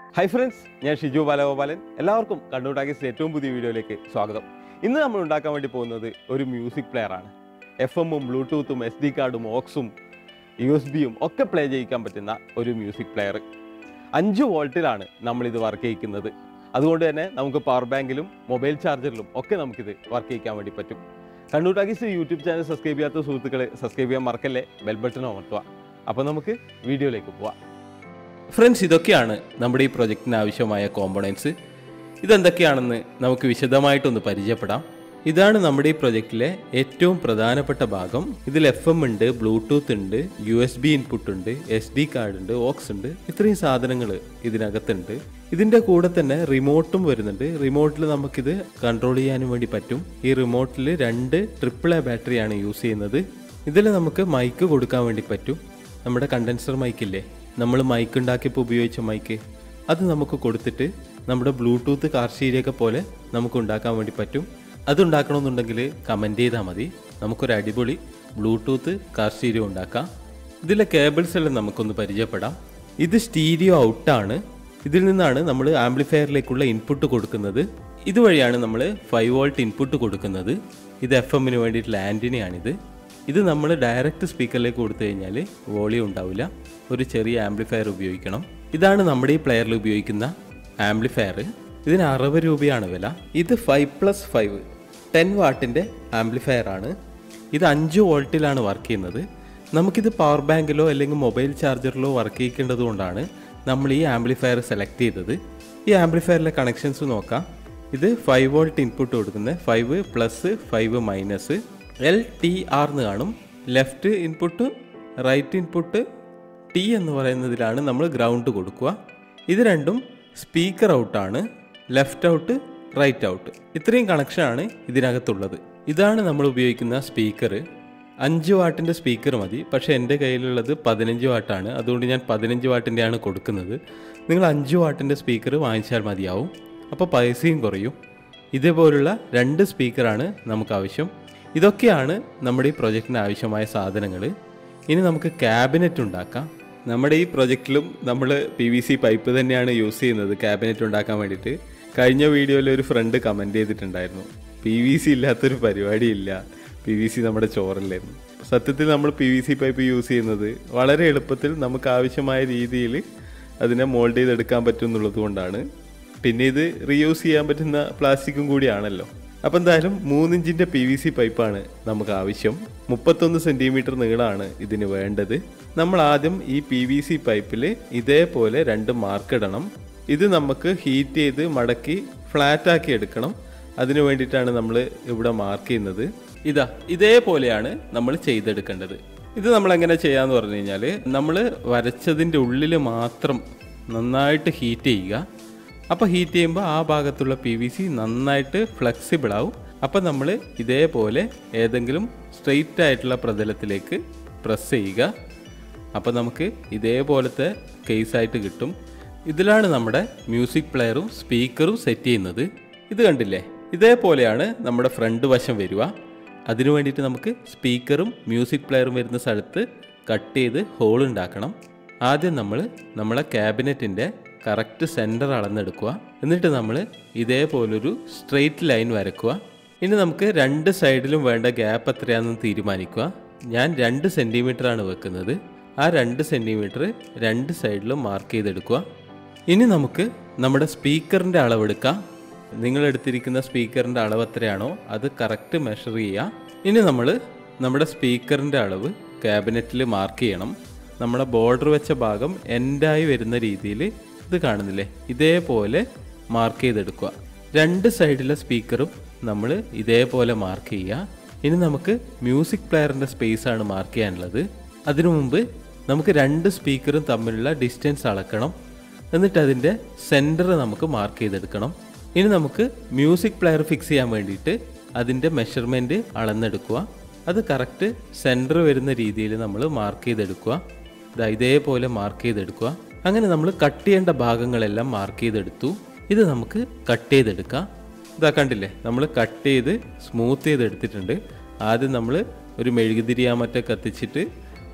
Hi friends ഞാൻ ഷിജു ബാലഗോപാലൻ എല്ലാവർക്കും കണ്ണൂർ ടാക്കീസിൻ്റെ ഏറ്റവും പുതിയ വീഡിയോയിലേക്ക് സ്വാഗതം ഇന്ന് നമ്മൾ ഉണ്ടാക്കാൻ വേണ്ടി പോകുന്നത് ഒരു മ്യൂസിക് പ്ലെയർ ആണ് എഫ് എമ്മും ബ്ലൂടൂത്തും എസ് ഡി കാർഡും ഓക്സും യു എസ് ബിയും ഒക്കെ പ്ലേ ചെയ്യിക്കാൻ പറ്റുന്ന ഒരു മ്യൂസിക് പ്ലെയർ അഞ്ച് വോൾട്ടിലാണ് നമ്മളിത് വർക്ക് ചെയ്യിക്കുന്നത് അതുകൊണ്ട് തന്നെ നമുക്ക് പവർ ബാങ്കിലും മൊബൈൽ ചാർജറിലും ഒക്കെ നമുക്കിത് വർക്ക് ചെയ്യിക്കാൻ വേണ്ടി പറ്റും Kannur talkies YouTube channel subscribe ചെയ്യാത്ത സുഹൃത്തുക്കളെ സബ്സ്ക്രൈബ് ചെയ്യാൻ മറക്കല്ലേ ബെൽ ബട്ടൺ അമർത്തുക അപ്പോൾ നമുക്ക് വീഡിയോയിലേക്ക് പോവാം ഫ്രണ്ട്സ് ഇതൊക്കെയാണ് നമ്മുടെ ഈ പ്രൊജക്റ്റിന് ആവശ്യമായ കോമ്പണൻസ് ഇതെന്തൊക്കെയാണെന്ന് നമുക്ക് വിശദമായിട്ടൊന്ന് പരിചയപ്പെടാം ഇതാണ് നമ്മുടെ ഈ പ്രൊജക്റ്റിലെ ഏറ്റവും പ്രധാനപ്പെട്ട ഭാഗം ഇതിൽ എഫ് എം ഉണ്ട് ബ്ലൂടൂത്ത് ഉണ്ട് യു എസ് ബി ഇൻപുട്ട് ഉണ്ട് എസ് ഡി കാർഡ് ഉണ്ട് ഓക്സ് ഉണ്ട് ഇത്രയും സാധനങ്ങൾ ഇതിനകത്തുണ്ട് ഇതിന്റെ കൂടെ തന്നെ റിമോട്ടും വരുന്നുണ്ട് റിമോട്ടിൽ നമുക്കിത് കൺട്രോൾ ചെയ്യാനും വേണ്ടി പറ്റും ഈ റിമോട്ടിൽ രണ്ട് ട്രിപ്പിൾ എ ബാറ്ററിയാണ് യൂസ് ചെയ്യുന്നത് ഇതിൽ നമുക്ക് മൈക്ക് കൊടുക്കാൻ വേണ്ടി പറ്റും നമ്മുടെ കണ്ടൻസർ മൈക്കില്ലേ നമ്മൾ മൈക്ക് ഉണ്ടാക്കിയപ്പോൾ ഉപയോഗിച്ച മൈക്ക് അത് നമുക്ക് കൊടുത്തിട്ട് നമ്മുടെ ബ്ലൂടൂത്ത് കാർഷീരയൊക്കെ പോലെ നമുക്ക് ഉണ്ടാക്കാൻ വേണ്ടി പറ്റും അത് ഉണ്ടാക്കണമെന്നുണ്ടെങ്കിൽ കമൻറ്റ് ചെയ്താൽ മതി നമുക്കൊരു അടിപൊളി ബ്ലൂടൂത്ത് കാർഷീര ഉണ്ടാക്കാം ഇതിലെ കേബിൾസ് എല്ലാം നമുക്കൊന്ന് പരിചയപ്പെടാം ഇത് സ്റ്റീരിയോ ഔട്ടാണ് ഇതിൽ നിന്നാണ് നമ്മൾ ആംപ്ലിഫയറിലേക്കുള്ള ഇൻപുട്ട് കൊടുക്കുന്നത് ഇതുവഴിയാണ് നമ്മൾ ഫൈവ് വോൾട്ട് ഇൻപുട്ട് കൊടുക്കുന്നത് ഇത് എഫ് എമ്മിന് വേണ്ടിയിട്ടുള്ള ആൻറ്റിനയാണിത് ഇത് നമ്മൾ ഡയറക്റ്റ് സ്പീക്കറിലേക്ക് കൊടുത്തു കഴിഞ്ഞാൽ വോളിയം ഉണ്ടാവില്ല ഒരു ചെറിയ ആംപ്ലിഫയർ ഉപയോഗിക്കണം ഇതാണ് നമ്മുടെ ഈ പ്ലെയറിൽ ഉപയോഗിക്കുന്ന ആംപ്ലിഫയർ ഇതിന് അറുപത് രൂപയാണ് വില ഇത് ഫൈവ് പ്ലസ് ഫൈവ് ടെൻ വാട്ടിൻ്റെ ആംപ്ലിഫയർ ആണ് ഇത് അഞ്ച് വോൾട്ടിലാണ് വർക്ക് ചെയ്യുന്നത് നമുക്കിത് പവർ ബാങ്കിലോ അല്ലെങ്കിൽ മൊബൈൽ ചാർജറിലോ വർക്ക് ചെയ്യിക്കേണ്ടത് കൊണ്ടാണ് നമ്മൾ ഈ ആംപ്ലിഫയർ സെലക്ട് ചെയ്തത് ഈ ആംപ്ലിഫയറിലെ കണക്ഷൻസ് നോക്കാം ഇത് ഫൈവ് വോൾട്ട് ഇൻപുട്ട് കൊടുക്കുന്നത് five plus five minus L T R എന്ന് കാണും left input right input T എന്ന് പറയുന്നതിലാണ് നമ്മൾ ഗ്രൗണ്ട് കൊടുക്കുക ഇത് രണ്ടും സ്പീക്കർ ഔട്ടാണ് ലെഫ്റ്റ് ഔട്ട് റൈറ്റ് ഔട്ട് ഇത്രയും കണക്ഷനാണ് ഇതിനകത്തുള്ളത് ഇതാണ് നമ്മൾ ഉപയോഗിക്കുന്ന സ്പീക്കർ അഞ്ച് വാട്ടിൻ്റെ സ്പീക്കർ മതി പക്ഷേ എൻ്റെ കയ്യിലുള്ളത് പതിനഞ്ച് വാട്ടാണ് അതുകൊണ്ട് ഞാൻ പതിനഞ്ച് വാട്ടിൻ്റെയാണ് കൊടുക്കുന്നത് നിങ്ങൾ അഞ്ച് വാട്ടിൻ്റെ സ്പീക്കർ വാങ്ങിച്ചാൽ മതിയാവും അപ്പോൾ പൈസയും കുറയും ഇതേപോലുള്ള രണ്ട് സ്പീക്കറാണ് നമുക്ക് ആവശ്യം ഇതൊക്കെയാണ് നമ്മുടെ ഈ പ്രൊജക്റ്റിന് ആവശ്യമായ സാധനങ്ങൾ ഇനി നമുക്ക് ക്യാബിനറ്റ് ഉണ്ടാക്കാം നമ്മുടെ ഈ പ്രൊജക്റ്റിലും നമ്മൾ പി വി സി പൈപ്പ് തന്നെയാണ് യൂസ് ചെയ്യുന്നത് ക്യാബിനറ്റ് ഉണ്ടാക്കാൻ വേണ്ടിയിട്ട് കഴിഞ്ഞ വീഡിയോയിൽ ഒരു ഫ്രണ്ട് കമൻറ്റ് ചെയ്തിട്ടുണ്ടായിരുന്നു പി വി സി ഇല്ലാത്തൊരു പരിപാടിയില്ല പി വി സി നമ്മുടെ ചോറല്ലായിരുന്നു സത്യത്തിൽ നമ്മൾ P V C pipe use ചെയ്യുന്നത് വളരെ എളുപ്പത്തിൽ നമുക്ക് ആവശ്യമായ രീതിയിൽ അതിനെ മോൾഡ് ചെയ്തെടുക്കാൻ പറ്റും എന്നുള്ളത് കൊണ്ടാണ് പിന്നെ ഇത് റീയൂസ് ചെയ്യാൻ പറ്റുന്ന പ്ലാസ്റ്റിക്കും കൂടിയാണല്ലോ അപ്പം എന്തായാലും മൂന്നിഞ്ചിൻ്റെ പി വി സി പൈപ്പാണ് നമുക്ക് ആവശ്യം മുപ്പത്തൊന്ന് സെൻറ്റിമീറ്റർ നീളമാണ് ഇതിന് വേണ്ടത് നമ്മൾ ആദ്യം ഈ പി വി സി പൈപ്പിൽ ഇതേപോലെ രണ്ട് മാർക്ക് ഇടണം ഇത് നമുക്ക് ഹീറ്റ് ചെയ്ത് മടക്കി ഫ്ലാറ്റ് ആക്കി എടുക്കണം അതിനു വേണ്ടിയിട്ടാണ് നമ്മൾ ഇവിടെ മാർക്ക് ചെയ്യുന്നത് ഇതാ ഇതേപോലെയാണ് നമ്മൾ ചെയ്തെടുക്കേണ്ടത് ഇത് നമ്മൾ എങ്ങനെ ചെയ്യാന്ന് പറഞ്ഞു കഴിഞ്ഞാൽ നമ്മൾ വരച്ചതിൻ്റെ ഉള്ളിൽ മാത്രം നന്നായിട്ട് ഹീറ്റ് ചെയ്യുക അപ്പോൾ ഹീറ്റ് ചെയ്യുമ്പോൾ ആ ഭാഗത്തുള്ള പി വി സി നന്നായിട്ട് ഫ്ലെക്സിബിൾ ആവും അപ്പോൾ നമ്മൾ ഇതേപോലെ ഏതെങ്കിലും സ്ട്രെയിറ്റ് ആയിട്ടുള്ള പ്രതലത്തിലേക്ക് പ്രസ് ചെയ്യുക അപ്പോൾ നമുക്ക് ഇതേപോലത്തെ കേസായിട്ട് കിട്ടും ഇതിലാണ് നമ്മുടെ മ്യൂസിക് പ്ലെയറും സ്പീക്കറും സെറ്റ് ചെയ്യുന്നത് ഇത് കണ്ടില്ലേ ഇതേപോലെയാണ് നമ്മുടെ ഫ്രണ്ട് വശം വരിക അതിനു വേണ്ടിയിട്ട് നമുക്ക് സ്പീക്കറും മ്യൂസിക് പ്ലെയറും വരുന്ന സ്ഥലത്ത് കട്ട് ചെയ്ത് ഹോൾ ഉണ്ടാക്കണം ആദ്യം നമ്മൾ നമ്മളെ ക്യാബിനറ്റിൻ്റെ കറക്റ്റ് സെൻറ്റർ അളന്നെടുക്കുക എന്നിട്ട് നമ്മൾ ഇതേപോലൊരു സ്ട്രെയിറ്റ് ലൈൻ വരക്കുക ഇനി നമുക്ക് രണ്ട് സൈഡിലും വേണ്ട ഗ്യാപ്പ് എത്രയാണെന്ന് തീരുമാനിക്കുക ഞാൻ രണ്ട് സെൻറ്റിമീറ്റർ ആണ് വെക്കുന്നത് ആ രണ്ട് സെൻറ്റിമീറ്റർ രണ്ട് സൈഡിലും മാർക്ക് ചെയ്തെടുക്കുക ഇനി നമുക്ക് നമ്മുടെ സ്പീക്കറിൻ്റെ അളവെടുക്കാം നിങ്ങൾ എടുത്തിരിക്കുന്ന സ്പീക്കറിൻ്റെ അളവ് എത്രയാണോ അത് കറക്റ്റ് മെഷർ ചെയ്യുക ഇനി നമ്മൾ നമ്മുടെ സ്പീക്കറിൻ്റെ അളവ് ക്യാബിനറ്റിൽ മാർക്ക് ചെയ്യണം നമ്മുടെ ബോർഡർ വെച്ച ഭാഗം എൻഡായി വരുന്ന രീതിയിൽ ഇത് കാണുന്നില്ലേ ഇതേപോലെ മാർക്ക് ചെയ്തെടുക്കുക രണ്ട് സൈഡിലെ സ്പീക്കറും നമ്മൾ ഇതേപോലെ മാർക്ക് ചെയ്യുക ഇനി നമുക്ക് മ്യൂസിക് പ്ലെയറിൻ്റെ സ്പേസ് ആണ് മാർക്ക് ചെയ്യാനുള്ളത് അതിനു മുമ്പ് നമുക്ക് രണ്ട് സ്പീക്കറും തമ്മിലുള്ള ഡിസ്റ്റൻസ് അളക്കണം എന്നിട്ട് അതിൻ്റെ സെൻറ്റർ നമുക്ക് മാർക്ക് ചെയ്തെടുക്കണം ഇനി നമുക്ക് മ്യൂസിക് പ്ലെയർ ഫിക്സ് ചെയ്യാൻ വേണ്ടിയിട്ട് അതിൻ്റെ മെഷർമെൻറ്റ് അളന്നെടുക്കുക അത് കറക്റ്റ് സെൻറ്റർ വരുന്ന രീതിയിൽ നമ്മൾ മാർക്ക് ചെയ്തെടുക്കുക ദാ ഇതേപോലെ മാർക്ക് ചെയ്തെടുക്കുക അങ്ങനെ നമ്മൾ കട്ട് ചെയ്യേണ്ട ഭാഗങ്ങളെല്ലാം മാർക്ക് ചെയ്തെടുത്തു ഇത് നമുക്ക് കട്ട് ചെയ്തെടുക്കാം ഇതാ കണ്ടില്ലേ നമ്മൾ കട്ട് ചെയ്ത് സ്മൂത്ത് ചെയ്തെടുത്തിട്ടുണ്ട് ആദ്യം നമ്മൾ ഒരു മെഴുകുതിരിയാമറ്റ കത്തിച്ചിട്ട്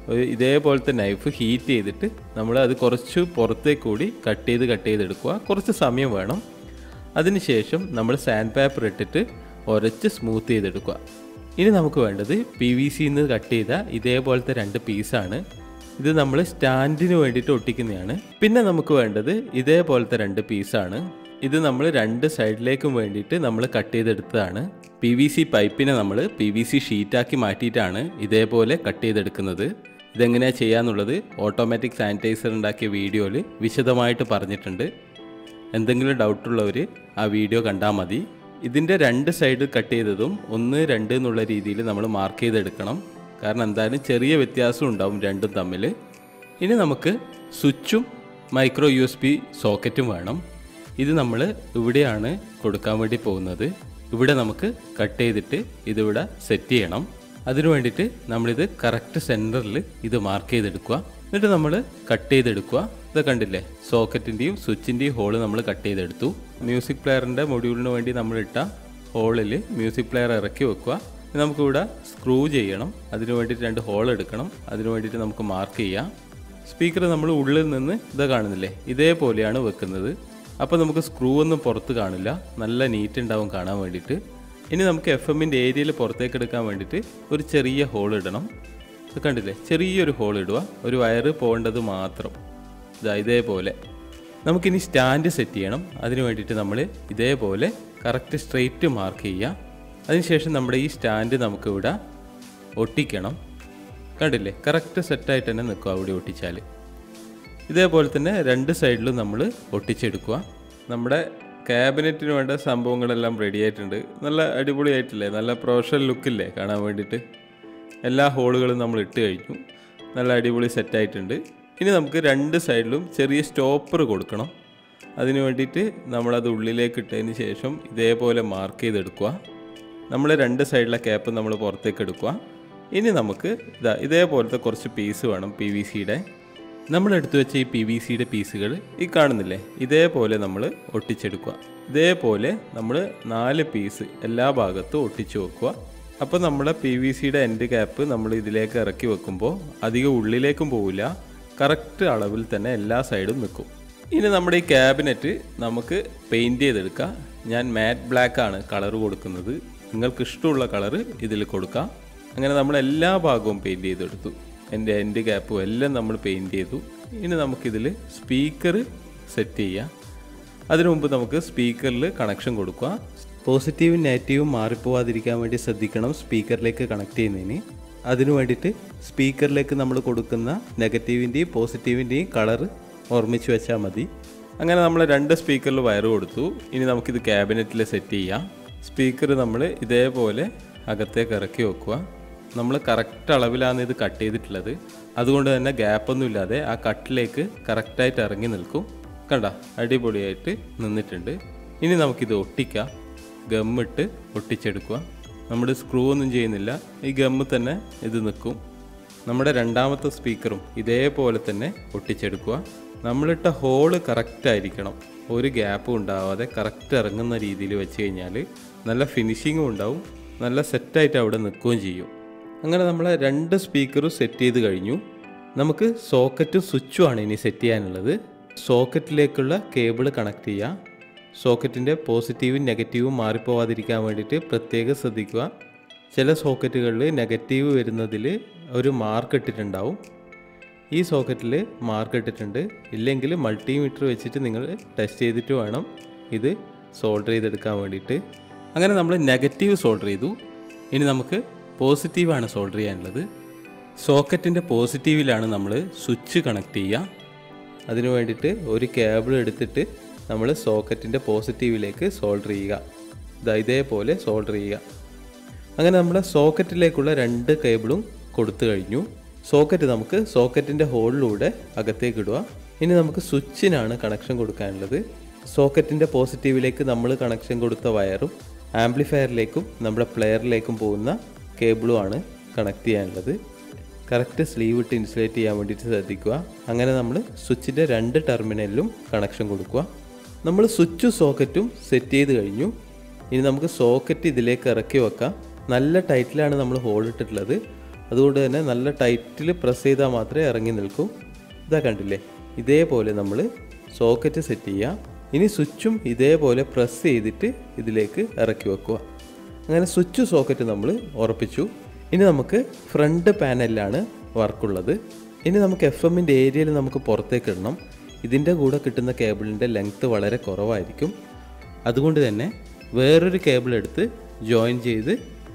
ഒരു ഇതേപോലത്തെ നൈഫ് ഹീറ്റ് ചെയ്തിട്ട് നമ്മൾ അത് കുറച്ച് പുറത്തേക്ക് കൂടി കട്ട് ചെയ്ത് കട്ട് ചെയ്തെടുക്കുക കുറച്ച് സമയം വേണം അതിനുശേഷം നമ്മൾ സാൻഡ് പേപ്പർ ഇട്ടിട്ട് ഉരച്ച് സ്മൂത്ത് ചെയ്തെടുക്കുക ഇനി നമുക്ക് വേണ്ടത് പി വി സിന്ന് കട്ട് ചെയ്ത ഇതേപോലത്തെ രണ്ട് പീസാണ് ഇത് നമ്മൾ സ്റ്റാൻഡിന് വേണ്ടിയിട്ട് ഒട്ടിക്കുന്നതാണ് പിന്നെ നമുക്ക് വേണ്ടത് ഇതേപോലത്തെ രണ്ട് പീസാണ് ഇത് നമ്മൾ രണ്ട് സൈഡിലേക്കും വേണ്ടിയിട്ട് നമ്മൾ കട്ട് ചെയ്തെടുത്തതാണ് പി വി സി പൈപ്പിനെ നമ്മൾ പി വി സി ഷീറ്റാക്കി മാറ്റിയിട്ടാണ് ഇതേപോലെ കട്ട് ചെയ്തെടുക്കുന്നത് ഇതെങ്ങനെയാണ് ചെയ്യാന്നുള്ളത് ഓട്ടോമാറ്റിക് സാനിറ്റൈസർ ഉണ്ടാക്കിയ വീഡിയോയിൽ വിശദമായിട്ട് പറഞ്ഞിട്ടുണ്ട് എന്തെങ്കിലും ഡൗട്ടുള്ളവർ ആ വീഡിയോ കണ്ടാൽ മതി ഇതിൻ്റെ രണ്ട് സൈഡ് കട്ട് ചെയ്തതും ഒന്ന് രണ്ട് എന്നുള്ള രീതിയിൽ നമ്മൾ മാർക്ക് ചെയ്തെടുക്കണം കാരണം എന്തായാലും ചെറിയ വ്യത്യാസം ഉണ്ടാവും രണ്ടും തമ്മിൽ ഇനി നമുക്ക് സ്വിച്ചും മൈക്രോ യു എസ് ബി സോക്കറ്റും വേണം ഇത് നമ്മൾ ഇവിടെയാണ് കൊടുക്കാൻ വേണ്ടി പോകുന്നത് ഇവിടെ നമുക്ക് കട്ട് ചെയ്തിട്ട് ഇതിവിടെ സെറ്റ് ചെയ്യണം അതിനു വേണ്ടിയിട്ട് നമ്മളിത് കറക്റ്റ് സെൻറ്ററിൽ ഇത് മാർക്ക് ചെയ്തെടുക്കുക എന്നിട്ട് നമ്മൾ കട്ട് ചെയ്തെടുക്കുക ഇത് കണ്ടില്ലേ സോക്കറ്റിൻ്റെയും സ്വിച്ചിൻ്റെയും ഹോള് നമ്മൾ കട്ട് ചെയ്തെടുത്തു മ്യൂസിക് പ്ലെയറിൻ്റെ മൊഡ്യൂളിന് വേണ്ടി നമ്മൾ ഇട്ട ഹോളിൽ മ്യൂസിക് പ്ലെയർ ഇറക്കി വെക്കുക ഇനി നമുക്കിവിടെ സ്ക്രൂ ചെയ്യണം അതിന് വേണ്ടിയിട്ട് രണ്ട് ഹോൾ എടുക്കണം അതിന് വേണ്ടിയിട്ട് നമുക്ക് മാർക്ക് ചെയ്യാം സ്പീക്കർ നമ്മൾ ഉള്ളിൽ നിന്ന് ഇത് കാണുന്നില്ലേ ഇതേപോലെയാണ് വെക്കുന്നത് അപ്പോൾ നമുക്ക് സ്ക്രൂ ഒന്നും പുറത്ത് കാണില്ല നല്ല നീറ്റ് ഉണ്ടാവും കാണാൻ വേണ്ടിയിട്ട് ഇനി നമുക്ക് എഫ് എമ്മിൻ്റെ ഏരിയയിൽ പുറത്തേക്ക് എടുക്കാൻ വേണ്ടിയിട്ട് ഒരു ചെറിയ ഹോൾ ഇടണം ഇത് കണ്ടില്ലേ ചെറിയൊരു ഹോൾ ഇടുക ഒരു വയറ് പോകേണ്ടത് മാത്രം ഇതാ ഇതേപോലെ നമുക്കിനി സ്റ്റാൻഡ് സെറ്റ് ചെയ്യണം അതിന് വേണ്ടിയിട്ട് നമ്മൾ ഇതേപോലെ കറക്റ്റ് സ്ട്രെയിറ്റ് മാർക്ക് ചെയ്യുക അതിനുശേഷം നമ്മുടെ ഈ സ്റ്റാൻഡ് നമുക്കിവിടെ ഒട്ടിക്കണം കണ്ടില്ലേ കറക്റ്റ് സെറ്റായിട്ട് തന്നെ നിൽക്കുക അവിടെ ഒട്ടിച്ചാൽ ഇതേപോലെ തന്നെ രണ്ട് സൈഡിലും നമ്മൾ ഒട്ടിച്ചെടുക്കുക നമ്മുടെ ക്യാബിനറ്റിന് വേണ്ട സംഭവങ്ങളെല്ലാം റെഡി ആയിട്ടുണ്ട് നല്ല അടിപൊളിയായിട്ടില്ലേ നല്ല പ്രൊഫഷണൽ ലുക്കില്ലേ കാണാൻ വേണ്ടിയിട്ട് എല്ലാ ഹോളുകളും നമ്മൾ ഇട്ട് കഴിഞ്ഞു നല്ല അടിപൊളി സെറ്റായിട്ടുണ്ട് ഇനി നമുക്ക് രണ്ട് സൈഡിലും ചെറിയ സ്റ്റോപ്പർ കൊടുക്കണം അതിന് വേണ്ടിയിട്ട് നമ്മളത് ഉള്ളിലേക്ക് ഇട്ടതിന് ശേഷം ഇതേപോലെ മാർക്ക് ചെയ്തെടുക്കുക നമ്മൾ രണ്ട് സൈഡിലെ ക്യാപ്പ് നമ്മൾ പുറത്തേക്ക് എടുക്കുക ഇനി നമുക്ക് ഇതാ ഇതേപോലത്തെ കുറച്ച് പീസ് വേണം പി വി സിയുടെ നമ്മൾ എടുത്തു വെച്ച ഈ പി വി സിയുടെ പീസുകൾ ഈ കാണുന്നില്ലേ ഇതേപോലെ നമ്മൾ ഒട്ടിച്ചെടുക്കുക ഇതേപോലെ നമ്മൾ നാല് പീസ് എല്ലാ ഭാഗത്തും ഒട്ടിച്ചു വെക്കുക അപ്പോൾ നമ്മുടെ പി വി സിയുടെ എൻഡ് ക്യാപ്പ് നമ്മൾ ഇതിലേക്ക് ഇറക്കി വെക്കുമ്പോൾ അധികം ഉള്ളിലേക്കും പോവില്ല കറക്റ്റ് അളവിൽ തന്നെ എല്ലാ സൈഡും നിൽക്കും ഇനി നമ്മുടെ ഈ ക്യാബിനറ്റ് നമുക്ക് പെയിൻറ് ചെയ്തെടുക്കാം ഞാൻ മാറ്റ് ബ്ലാക്ക് ആണ് കളർ കൊടുക്കുന്നത് നിങ്ങൾക്ക് ഇഷ്ടമുള്ള കളർ ഇതിൽ കൊടുക്കാം അങ്ങനെ നമ്മൾ എല്ലാ ഭാഗവും പെയിൻറ് ചെയ്തെടുത്തു എൻ്റെ എൻഡ് ക്യാപ്പും എല്ലാം നമ്മൾ പെയിൻറ് ചെയ്തു ഇനി നമുക്കിതിൽ സ്പീക്കർ സെറ്റ് ചെയ്യാം അതിനു മുമ്പ് നമുക്ക് സ്പീക്കറിൽ കണക്ഷൻ കൊടുക്കുക പോസിറ്റീവും നെഗറ്റീവും മാറിപ്പോവാതിരിക്കാൻ വേണ്ടി ശ്രദ്ധിക്കണം സ്പീക്കറിലേക്ക് കണക്ട് ചെയ്യുന്നതിന് അതിനു വേണ്ടിയിട്ട് സ്പീക്കറിലേക്ക് നമ്മൾ കൊടുക്കുന്ന നെഗറ്റീവിൻ്റെയും പോസിറ്റീവിൻ്റെയും കളർ ഓർമ്മിച്ച് വെച്ചാൽ മതി അങ്ങനെ നമ്മൾ രണ്ട് സ്പീക്കറിൽ വയർ കൊടുത്തു ഇനി നമുക്കിത് ക്യാബിനറ്റിൽ സെറ്റ് ചെയ്യാം സ്പീക്കർ നമ്മൾ ഇതേപോലെ അകത്തേക്ക് ഇറക്കി വെക്കുക നമ്മൾ കറക്റ്റ് അളവിലാണ് ഇത് കട്ട് ചെയ്തിട്ടുള്ളത് അതുകൊണ്ട് തന്നെ ഗ്യാപ്പൊന്നും ഇല്ലാതെ ആ കട്ടിലേക്ക് കറക്റ്റായിട്ട് ഇറങ്ങി നിൽക്കും കണ്ട അടിപൊളിയായിട്ട് നിന്നിട്ടുണ്ട് ഇനി നമുക്കിത് ഒട്ടിക്കാം ഗമ്മിട്ട് ഒട്ടിച്ചെടുക്കുക നമ്മൾ സ്ക്രൂ ഒന്നും ചെയ്യുന്നില്ല ഈ ഗമ്മ് തന്നെ ഇത് നിൽക്കും നമ്മുടെ രണ്ടാമത്തെ സ്പീക്കറും ഇതേപോലെ തന്നെ ഒട്ടിച്ചെടുക്കുക നമ്മളിട്ട ഹോള് കറക്റ്റ് ആയിരിക്കണം ഒരു ഗ്യാപ്പും ഉണ്ടാവാതെ കറക്റ്റ് ഇറങ്ങുന്ന രീതിയിൽ വെച്ച് കഴിഞ്ഞാൽ നല്ല ഫിനിഷിങ്ങും ഉണ്ടാവും നല്ല സെറ്റായിട്ട് അവിടെ നിൽക്കുകയും ചെയ്യും അങ്ങനെ നമ്മൾ രണ്ട് സ്പീക്കറും സെറ്റ് ചെയ്ത് കഴിഞ്ഞു നമുക്ക് സോക്കറ്റും സ്വിച്ചും ആണ് ഇനി സെറ്റ് ചെയ്യാനുള്ളത് സോക്കറ്റിലേക്കുള്ള കേബിൾ കണക്ട് ചെയ്യാം സോക്കറ്റിൻ്റെ പോസിറ്റീവും നെഗറ്റീവും മാറിപ്പോവാതിരിക്കാൻ വേണ്ടിയിട്ട് പ്രത്യേകം ശ്രദ്ധിക്കുക ചില സോക്കറ്റുകളിൽ നെഗറ്റീവ് വരുന്നതിൽ ഒരു മാർക്ക് ഇട്ടിട്ടുണ്ടാവും ഈ സോക്കറ്റിൽ മാർക്ക് ഇട്ടിട്ടുണ്ട് ഇല്ലെങ്കിൽ മൾട്ടിമീറ്റർ വെച്ചിട്ട് നിങ്ങൾ ടെസ്റ്റ് ചെയ്തിട്ട് വേണം ഇത് സോൾഡർ ചെയ്തെടുക്കാൻ വേണ്ടിയിട്ട് അങ്ങനെ നമ്മൾ നെഗറ്റീവ് സോൾഡർ ചെയ്തു ഇനി നമുക്ക് പോസിറ്റീവാണ് സോൾഡർ ചെയ്യാനുള്ളത് സോക്കറ്റിൻ്റെ പോസിറ്റീവിലാണ് നമ്മൾ സ്വിച്ച് കണക്ട് ചെയ്യുക അതിനു വേണ്ടിയിട്ട് ഒരു കേബിൾ എടുത്തിട്ട് നമ്മൾ സോക്കറ്റിൻ്റെ പോസിറ്റീവിലേക്ക് സോൾഡർ ചെയ്യുക ഇതാ ഇതേപോലെ സോൾഡർ ചെയ്യുക അങ്ങനെ നമ്മുടെ സോക്കറ്റിലേക്കുള്ള രണ്ട് കേബിളും കൊടുത്തു കഴിഞ്ഞു സോക്കറ്റ് നമുക്ക് സോക്കറ്റിൻ്റെ ഹോളിലൂടെ അകത്തേക്ക് ഇടുക ഇനി നമുക്ക് സ്വിച്ചിനാണ് കണക്ഷൻ കൊടുക്കാനുള്ളത് സോക്കറ്റിൻ്റെ പോസിറ്റീവിലേക്ക് നമ്മൾ കണക്ഷൻ കൊടുത്ത വയറും ആംപ്ലിഫയറിലേക്കും നമ്മുടെ പ്ലെയറിലേക്കും പോകുന്ന കേബിളുമാണ് കണക്ട് ചെയ്യാനുള്ളത് കറക്റ്റ് സ്ലീവ് ഇട്ട് ഇൻസുലേറ്റ് ചെയ്യാൻ വേണ്ടിയിട്ട് ശ്രദ്ധിക്കുക അങ്ങനെ നമ്മൾ സ്വിച്ചിൻ്റെ രണ്ട് ടെർമിനലിലും കണക്ഷൻ കൊടുക്കുക നമ്മൾ സ്വിച്ചും സോക്കറ്റും സെറ്റ് ചെയ്ത് കഴിഞ്ഞു ഇനി നമുക്ക് സോക്കറ്റ് ഇതിലേക്ക് ഇറക്കി വെക്കാം നല്ല ടൈറ്റിലാണ് നമ്മൾ ഹോൾ ഇട്ടിട്ടുള്ളത് അതുകൊണ്ട് തന്നെ നല്ല ടൈറ്റിൽ പ്രസ് ചെയ്താൽ മാത്രമേ ഇറങ്ങി നിൽക്കൂ ഇതാ കണ്ടില്ലേ ഇതേപോലെ നമ്മൾ സോക്കറ്റ് സെറ്റ് ചെയ്യുക ഇനി സ്വിച്ചും ഇതേപോലെ പ്രസ് ചെയ്തിട്ട് ഇതിലേക്ക് ഇറക്കി വെക്കുക അങ്ങനെ സ്വിച്ച് സോക്കറ്റ് നമ്മൾ ഉറപ്പിച്ചു ഇനി നമുക്ക് ഫ്രണ്ട് പാനലിലാണ് വർക്കുള്ളത് ഇനി നമുക്ക് എഫ് എമ്മിൻ്റെ ഏരിയയിൽ നമുക്ക് പുറത്തേക്ക് ഇടണം ഇതിൻ്റെ കൂടെ കിട്ടുന്ന കേബിളിൻ്റെ ലെങ്ത്ത് വളരെ കുറവായിരിക്കും അതുകൊണ്ട് തന്നെ വേറൊരു കേബിൾ എടുത്ത് ജോയിൻ ചെയ്ത്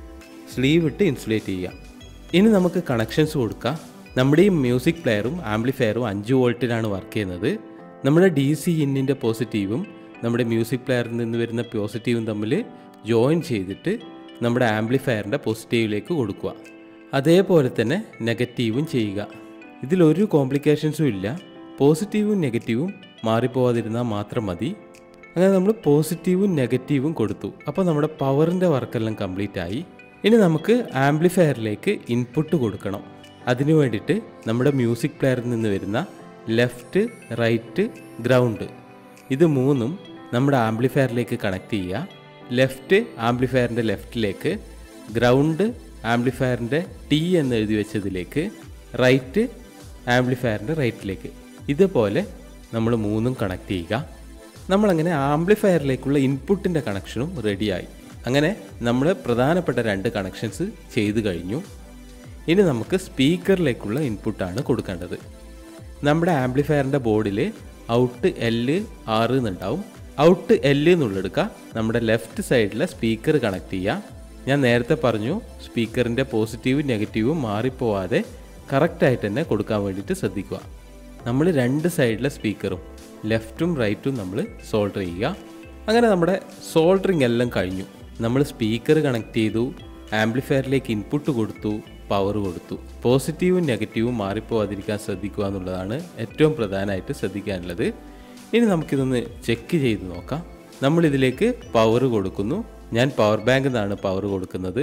സ്ലീവ് ഇട്ട് ഇൻസുലേറ്റ് ചെയ്യാം ഇനി നമുക്ക് കണക്ഷൻസ് കൊടുക്കാം നമ്മുടെ ഈ മ്യൂസിക് പ്ലെയറും ആംപ്ലിഫയറും അഞ്ച് വോൾട്ടിലാണ് വർക്ക് ചെയ്യുന്നത് നമ്മുടെ ഡി സി ഇന്നിൻ്റെ പോസിറ്റീവും നമ്മുടെ മ്യൂസിക് പ്ലെയറിൽ നിന്ന് വരുന്ന പോസിറ്റീവും തമ്മിൽ ജോയിൻ ചെയ്തിട്ട് നമ്മുടെ ആംപ്ലിഫയറിൻ്റെ പോസിറ്റീവിലേക്ക് കൊടുക്കുക അതേപോലെ തന്നെ നെഗറ്റീവും ചെയ്യുക ഇതിലൊരു കോംപ്ലിക്കേഷൻസും ഇല്ല പോസിറ്റീവും നെഗറ്റീവും മാറിപ്പോവാതിരുന്നാൽ മാത്രം മതി അങ്ങനെ നമ്മൾ പോസിറ്റീവും നെഗറ്റീവും കൊടുത്തു അപ്പോൾ നമ്മുടെ പവറിൻ്റെ വർക്കെല്ലാം കംപ്ലീറ്റ് ആയി ഇനി നമുക്ക് ആംപ്ലിഫയറിലേക്ക് ഇൻപുട്ട് കൊടുക്കണം അതിനു വേണ്ടിയിട്ട് നമ്മുടെ മ്യൂസിക് പ്ലെയറിൽ നിന്ന് വരുന്ന ലെഫ്റ്റ് റൈറ്റ് ഗ്രൗണ്ട് ഇത് മൂന്നും നമ്മുടെ ആംപ്ലിഫയറിലേക്ക് കണക്ട് ചെയ്യുക ലെഫ്റ്റ് ആംപ്ലിഫയറിൻ്റെ ലെഫ്റ്റിലേക്ക് ഗ്രൗണ്ട് ആംപ്ലിഫയറിൻ്റെ ടി എന്ന് എഴുതി വെച്ചതിലേക്ക് റൈറ്റ് ആംപ്ലിഫയറിൻ്റെ റൈറ്റിലേക്ക് ഇതുപോലെ നമ്മൾ മൂന്നും കണക്ട് ചെയ്യുക നമ്മളങ്ങനെ ആംപ്ലിഫയറിലേക്കുള്ള ഇൻപുട്ടിൻ്റെ കണക്ഷനും റെഡിയായി അങ്ങനെ നമ്മൾ പ്രധാനപ്പെട്ട രണ്ട് കണക്ഷൻസ് ചെയ്തു കഴിഞ്ഞു ഇനി നമുക്ക് സ്പീക്കറിലേക്കുള്ള ഇൻപുട്ടാണ് കൊടുക്കേണ്ടത് നമ്മുടെ ആംപ്ലിഫയറിൻ്റെ ബോർഡിൽ out L R എന്നുണ്ടാവും out L എന്നുള്ളെടുക്കുക നമ്മുടെ ലെഫ്റ്റ് സൈഡിലെ സ്പീക്കർ കണക്ട് ചെയ്യുക ഞാൻ നേരത്തെ പറഞ്ഞു സ്പീക്കറിൻ്റെ പോസിറ്റീവും നെഗറ്റീവും മാറിപ്പോവാതെ കറക്റ്റായിട്ട് തന്നെ കൊടുക്കാൻ വേണ്ടിയിട്ട് ശ്രദ്ധിക്കുക നമ്മൾ രണ്ട് സൈഡിലെ സ്പീക്കറും ലെഫ്റ്റും റൈറ്റും നമ്മൾ സോൾഡർ ചെയ്യുക അങ്ങനെ നമ്മുടെ സോൾഡറിങ് എല്ലാം കഴിഞ്ഞു നമ്മൾ സ്പീക്കർ കണക്ട് ചെയ്തു ആംപ്ലിഫയറിലേക്ക് ഇൻപുട്ട് കൊടുത്തു പവർ കൊടുത്തു പോസിറ്റീവും നെഗറ്റീവും മാറിപ്പോവാതിരിക്കാൻ ശ്രദ്ധിക്കുക എന്നുള്ളതാണ് ഏറ്റവും പ്രധാനമായിട്ട് ശ്രദ്ധിക്കാനുള്ളത് ഇനി നമുക്കിതൊന്ന് ചെക്ക് ചെയ്ത് നോക്കാം നമ്മളിതിലേക്ക് പവർ കൊടുക്കുന്നു ഞാൻ പവർ ബാങ്കിൽ നിന്നാണ് പവർ കൊടുക്കുന്നത്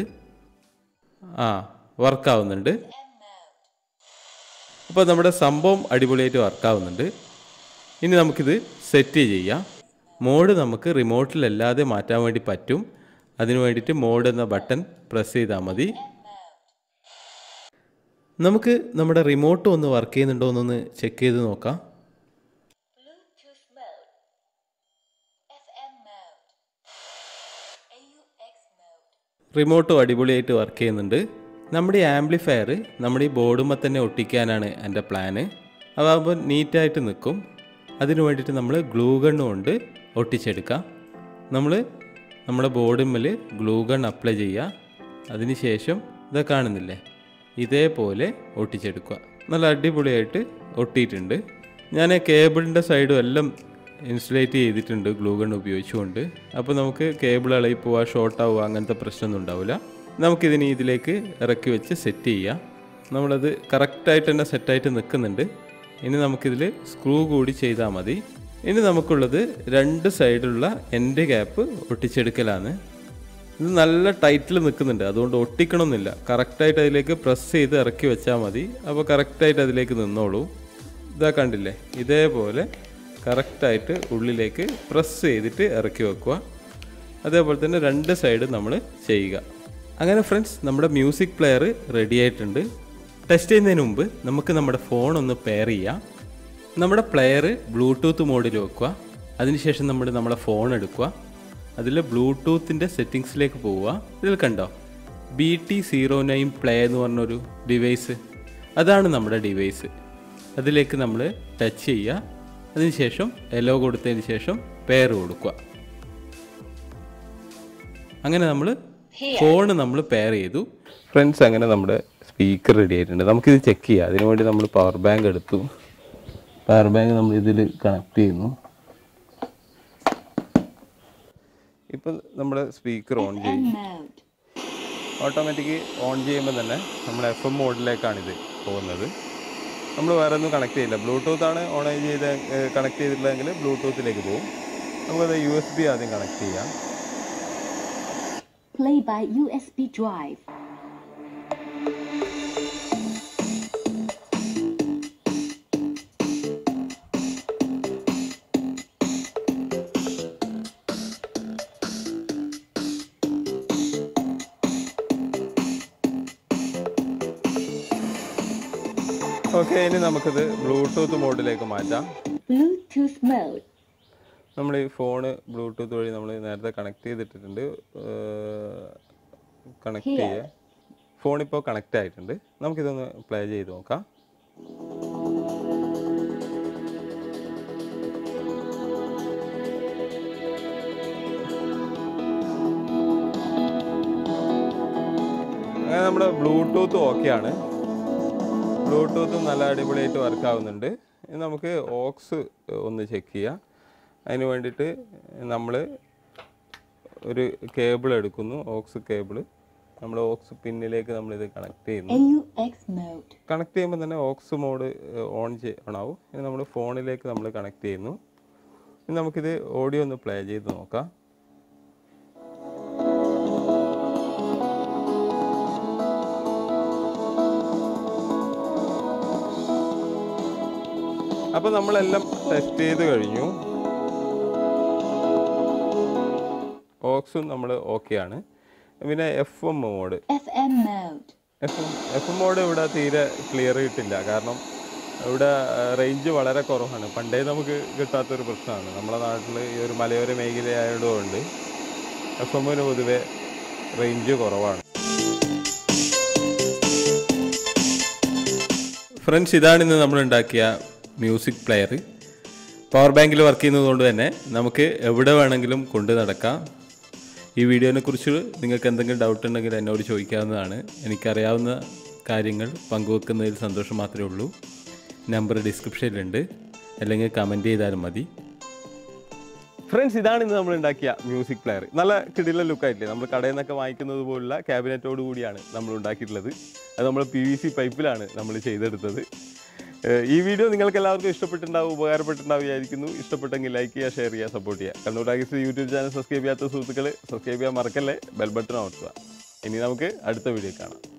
ആ വർക്കാവുന്നുണ്ട് അപ്പോൾ നമ്മുടെ സംഭവം അടിപൊളിയായിട്ട് വർക്കാവുന്നുണ്ട് ഇനി നമുക്കിത് സെറ്റ് ചെയ്യാം മോഡ് നമുക്ക് റിമോട്ടിലല്ലാതെ മാറ്റാൻ വേണ്ടി പറ്റും അതിനു വേണ്ടിയിട്ട് മോഡ് എന്ന ബട്ടൺ പ്രസ് ചെയ്താൽ മതി നമുക്ക് നമ്മുടെ റിമോട്ട് ഒന്ന് വർക്ക് ചെയ്യുന്നുണ്ടോ എന്നൊന്ന് ചെക്ക് ചെയ്ത് നോക്കാം Bluetooth mode, FM mode, AUX mode. റിമോട്ടും അടിപൊളിയായിട്ട് വർക്ക് ചെയ്യുന്നുണ്ട് നമ്മുടെ ഈ ആംപ്ലിഫയർ നമ്മുടെ ഈ ബോർഡുമ്പോൾ തന്നെ ഒട്ടിക്കാനാണ് എൻ്റെ പ്ലാന് അതാകുമ്പോൾ നീറ്റായിട്ട് നിൽക്കും അതിന് വേണ്ടിയിട്ട് നമ്മൾ ഗ്ലൂ ഗണ്ണ് കൊണ്ട് ഒട്ടിച്ചെടുക്കാം നമ്മൾ നമ്മുടെ ബോർഡുമ്മൽ ഗ്ലൂ ഗൺ അപ്ലൈ ചെയ്യുക അതിനുശേഷം ഇത് കാണുന്നില്ലേ ഇതേപോലെ ഒട്ടിച്ചെടുക്കുക നല്ല അടിപൊളിയായിട്ട് ഒട്ടിയിട്ടുണ്ട് ഞാൻ കേബിളിൻ്റെ സൈഡും എല്ലാം ഇൻസുലേറ്റ് ചെയ്തിട്ടുണ്ട് ഗ്ലൂ ഗൺ ഉപയോഗിച്ചുകൊണ്ട് അപ്പോൾ നമുക്ക് കേബിൾ ഇളകി പോവുക ഷോർട്ട് ആവുക അങ്ങനത്തെ പ്രശ്നമൊന്നും ഉണ്ടാവില്ല നമുക്കിതിനി ഇതിലേക്ക് ഇറക്കി വെച്ച് സെറ്റ് ചെയ്യാം നമ്മളത് കറക്റ്റായിട്ട് തന്നെ സെറ്റായിട്ട് നിൽക്കുന്നുണ്ട് ഇനി നമുക്കിതിൽ സ്ക്രൂ കൂടി ചെയ്താൽ മതി ഇനി നമുക്കുള്ളത് രണ്ട് സൈഡിലുള്ള എൻഡ് ക്യാപ്പ് ഒട്ടിച്ചെടുക്കലാണ് ഇത് നല്ല ടൈറ്റിൽ നിൽക്കുന്നുണ്ട് അതുകൊണ്ട് ഒട്ടിക്കണമെന്നില്ല കറക്റ്റായിട്ട് അതിലേക്ക് പ്രസ് ചെയ്ത് ഇറക്കി വെച്ചാൽ മതി അപ്പോൾ കറക്റ്റായിട്ട് അതിലേക്ക് നിന്നോളൂ ഇതാ കണ്ടില്ലേ ഇതേപോലെ കറക്റ്റായിട്ട് ഉള്ളിലേക്ക് പ്രസ് ചെയ്തിട്ട് ഇറക്കി വെക്കുക അതേപോലെ തന്നെ രണ്ട് സൈഡ് നമ്മൾ ചെയ്യുക അങ്ങനെ ഫ്രണ്ട്സ് നമ്മുടെ മ്യൂസിക് പ്ലെയർ റെഡി ആയിട്ടുണ്ട് ടെസ്റ്റ് ചെയ്യുന്നതിന് മുമ്പ് നമുക്ക് നമ്മുടെ ഫോൺ ഒന്ന് പെയർ ചെയ്യാം നമ്മുടെ പ്ലെയർ ബ്ലൂടൂത്ത് മോഡിൽ വെക്കുക അതിനുശേഷം നമ്മൾ നമ്മുടെ ഫോൺ എടുക്കുക അതിൽ ബ്ലൂടൂത്തിൻ്റെ സെറ്റിങ്സിലേക്ക് പോവുക ഇതിൽ കണ്ടോ B T zero nine play എന്ന് പറഞ്ഞൊരു ഡിവൈസ് അതാണ് നമ്മുടെ ഡിവൈസ് അതിലേക്ക് നമ്മൾ ടച്ച് ചെയ്യുക അതിനുശേഷം എല്ലോ കൊടുത്തതിന് ശേഷം പെയർ കൊടുക്കുക അങ്ങനെ നമ്മൾ ഫോൺ നമ്മൾ പെയർ ചെയ്തു ഫ്രണ്ട്സ് അങ്ങനെ നമ്മുടെ സ്പീക്കർ റെഡി ആയിട്ടുണ്ട് നമുക്കിത് ചെക്ക് ചെയ്യാം അതിനു വേണ്ടി നമ്മൾ പവർ ബാങ്ക് എടുത്തു പവർ ബാങ്ക് നമ്മൾ ഇതിൽ കണക്ട് ചെയ്യുന്നു ഇപ്പം നമ്മുടെ സ്പീക്കർ ഓൺ ചെയ്യും Mode. ഓട്ടോമാറ്റിക് ഓൺ ചെയ്യുമ്പോൾ തന്നെ നമ്മുടെ എഫ് എം മോഡിലേക്കാണിത് പോകുന്നത് നമ്മൾ വേറെ ഒന്നും കണക്ട് ചെയ്യില്ല ബ്ലൂടൂത്ത് ആണ് ഓൺ ചെയ്ത് കണക്ട് ചെയ്തിട്ടില്ലെങ്കിൽ ബ്ലൂടൂത്തിലേക്ക് പോകും നമുക്കത് യു എസ് ബി ആദ്യം കണക്ട് ചെയ്യാം Play by USB drive. Okay ഇനി നമുക്കിത് ബ്ലൂടൂത്ത് മോഡിലേക്ക് മാറ്റാം Bluetooth mode. നമ്മൾ ഈ ഫോണ് ബ്ലൂടൂത്ത് വഴി നമ്മൾ നേരത്തെ കണക്ട് ചെയ്തിട്ടിട്ടുണ്ട് കണക്ട് Here. ചെയ്യുക ഫോൺ ഇപ്പോൾ കണക്റ്റ് ആയിട്ടുണ്ട് നമുക്കിതൊന്ന് പ്ലേ ചെയ്ത് നോക്കാം അങ്ങനെ നമ്മുടെ ബ്ലൂടൂത്ത് ഓക്കെയാണ് ബ്ലൂടൂത്ത് നല്ല അടിപൊളിയായിട്ട് വർക്ക് ആവുന്നുണ്ട് ഇനി നമുക്ക് ഓക്സ് ഒന്ന് ചെക്ക് ചെയ്യാം അതിന് വേണ്ടിയിട്ട് നമ്മൾ ഒരു കേബിൾ എടുക്കുന്നു ഓക്സ് കേബിൾ നമ്മൾ ഓക്സ് പിന്നിലേക്ക് നമ്മളിത് കണക്ട് ചെയ്യുന്നു AUX mode. കണക്ട് ചെയ്യുമ്പോൾ തന്നെ ഓക്സ് മോഡ് ഓൺ ചെയ്യണാവും ഇനി നമ്മൾ ഫോണിലേക്ക് നമ്മൾ കണക്ട് ചെയ്യുന്നു ഇനി നമുക്കിത് ഓഡിയോ ഒന്ന് പ്ലേ ചെയ്ത് നോക്കാം അപ്പോൾ നമ്മളെല്ലാം ടെസ്റ്റ് ചെയ്ത് കഴിഞ്ഞു ഓക്സും നമ്മൾ ഓക്കെയാണ് പിന്നെ F M mode FM mode. F M F M mode ഇവിടെ തീരെ ക്ലിയർ കിട്ടില്ല കാരണം ഇവിടെ റേഞ്ച് വളരെ കുറവാണ് പണ്ടേ നമുക്ക് കിട്ടാത്തൊരു പ്രശ്നമാണ് നമ്മുടെ നാട്ടിൽ ഈ ഒരു മലയോര മേഖലയായതുകൊണ്ട് എഫ് എമ്മിന് പൊതുവെ റേഞ്ച് കുറവാണ് ഫ്രണ്ട്സ് ഇതാണ് ഇന്ന് നമ്മൾ ഉണ്ടാക്കിയ മ്യൂസിക് പ്ലെയർ പവർ ബാങ്കിൽ വർക്ക് ചെയ്യുന്നതുകൊണ്ട് തന്നെ നമുക്ക് എവിടെ വേണമെങ്കിലും കൊണ്ടു നടക്കാം ഈ വീഡിയോനെ കുറിച്ച് നിങ്ങൾക്ക് എന്തെങ്കിലും ഡൗട്ട് ഉണ്ടെങ്കിൽ എന്നോട് ചോദിക്കാവുന്നതാണ് എനിക്കറിയാവുന്ന കാര്യങ്ങൾ പങ്കുവെക്കുന്നതിൽ സന്തോഷം മാത്രമേ ഉള്ളൂ നമ്പർ ഡിസ്ക്രിപ്ഷനിലുണ്ട് അല്ലെങ്കിൽ കമൻറ്റ് ചെയ്താലും മതി ഫ്രണ്ട്സ് ഇതാണ് ഇന്ന് നമ്മൾ ഉണ്ടാക്കിയ മ്യൂസിക് പ്ലെയർ നല്ല കിടില ലുക്കായിട്ടില്ലേ നമ്മൾ കടയിൽ നിന്നൊക്കെ വാങ്ങിക്കുന്നത് പോലുള്ള ക്യാബിനറ്റോട് കൂടിയാണ് നമ്മൾ ഉണ്ടാക്കിയിട്ടുള്ളത് അത് നമ്മൾ പി വി സി പൈപ്പിലാണ് നമ്മൾ ചെയ്തെടുത്തത് ഏഹ് ഈ വീഡിയോ നിങ്ങൾക്ക് എല്ലാവർക്കും ഇഷ്ടപ്പെട്ടിട്ടുണ്ടാവും ഉപകാരപ്പെട്ടിട്ടുണ്ടാവും വിചാരിക്കുന്നു ഇഷ്ടപ്പെട്ടെങ്കിൽ ലൈക്ക് ചെയ്യുക ഷെയർ ചെയ്യുക സപ്പോർട്ട് ചെയ്യുക Kannur talkies YouTube channel subscribe ചെയ്യാത്ത സുഹൃത്തുക്കൾ സബ്സ്ക്രൈബ് ചെയ്യാൻ മറക്കല്ലേ ബെൽ ബട്ടൺ അമർത്തുക ഇനി നമുക്ക് അടുത്ത വീഡിയോ കാണാം